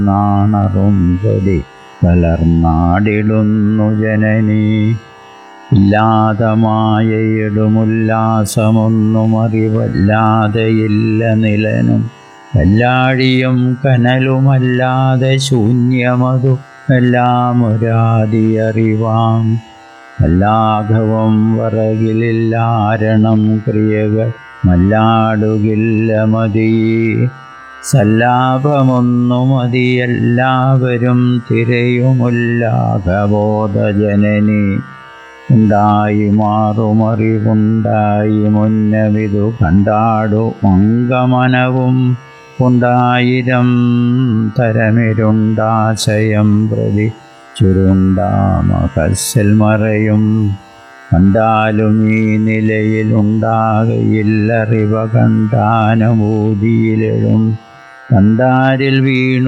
നാണറും പ്രതി കലർന്നാടിടുന്നു ജനനി ഇല്ലാതമായയിടുമുല്ലാസമൊന്നും അറിവല്ലാതെയില്ല നിലനും കല്ലാഴിയും കനലുമല്ലാതെ ശൂന്യമതു എല്ലാം ഒരാതി അറിവാം എല്ലാഘവും വറകിലില്ലാരണം ക്രിയകൾ മല്ലാടുകില്ല മതി സല്ലാപമൊന്നു മതി എല്ലാവരും തിരയുമുല്ലാഘബോധ ജനനി ഉണ്ടായി മാറുമറിവുണ്ടായി മുന്നമിതു കണ്ടാടു മംഗമനവും ഉണ്ടായിരം തരമിരുണ്ടാശയം പ്രതി ചുരുണ്ടാമകസ്സിൽ മറയും കണ്ടാലും ഈ നിലയിലുണ്ടാകയില്ലറിവ കണ്ടാനുഭൂതിയിലെഴും കണ്ടാരിൽ വീണു